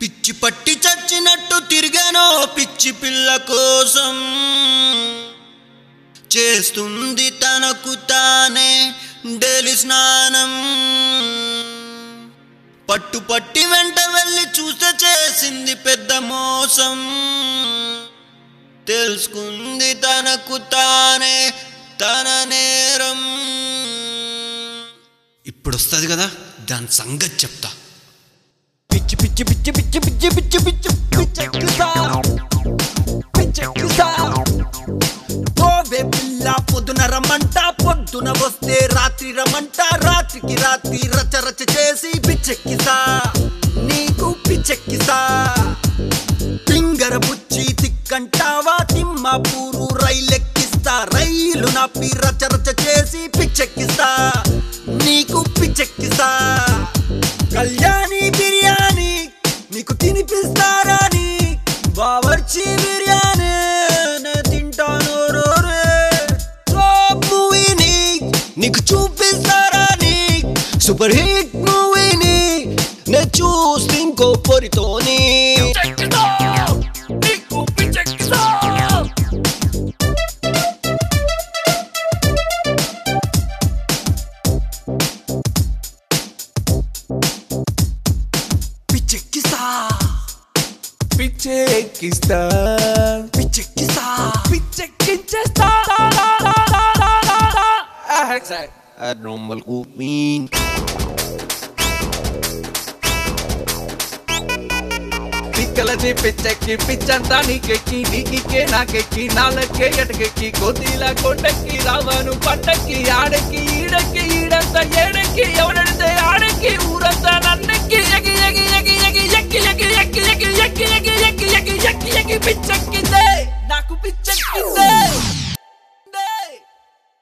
పిచ్చి పట్టి చచ్చినట్టు తిరిగానో పిచ్చి పిల్ల కోసం చేస్తుంది తనకు తానే డైలీ స్నానం పట్టు పట్టి వెంట వెళ్ళి చూస్తే చేసింది పెద్ద మోసం తెలుసుకుంది తనకు తానే తన నేరం ఇప్పుడు వస్తుంది కదా దాని సంగతి చెప్తా పిచ్చి పిచ్చి పిచ్చి పిచ్చి పిచ్చి పిచ్చి పిచ్చి పిచ్చెక్కుతా పిచ్చెక్కుతా పోవే పిల్ల పొద్దున రమ్మంట పొద్దున వస్తే రాత్రి రమ్మంట రాత్రికి రాత్రి రచ రచ చేసి పిచ్చెక్కిస్తా నీకు పిచ్చెక్కిస్తా పింగర బుచ్చి తిక్కంటావా తిమ్మాపూరు రైలెక్కిస్తా రైలు నాపి రచ రచ చేసి పిచ్చెక్కిస్తా నీకు పిచ్చెక్కిస్తా కళ్యాణి బిర్యానీ నీకు తినిపిస్తారని బావర్చి బిర్యానీ నే తింటాను రోరే టాప్ మూవీని నీకు చూపిస్తారని సూపర్ హిట్ మూవీని నే చూస్తే ఇంకో పొరితోని పిచ్చెక్కిస్తా పిచ్చెక్కిస్తా పిచ్చెక్కిస్తా పిచ్చెక్కించేస్తా normal mean పిక్కలచి పిచ్చెక్కి పిచ్చంతా నీకెక్కి నీకికే నాకెక్కి నాలకే ఎటకెక్కి కొద్దిలా కొండెక్కి రావాను పండక్కి ఆడెక్కి ఈడెక్కి ఈడంతా ఏడెక్కి ఎవడెడితే ఆడెక్కి ఊరంతా నన్నెక్కి ఎగి ఎగి ఎగి ఎగి ఎక్కి ఎగి ఎక్కి ఎగి ఎక్కి ఎగి ఎక్కి ఎగి ఎక్కి ఎక్కి పిచ్చెక్కి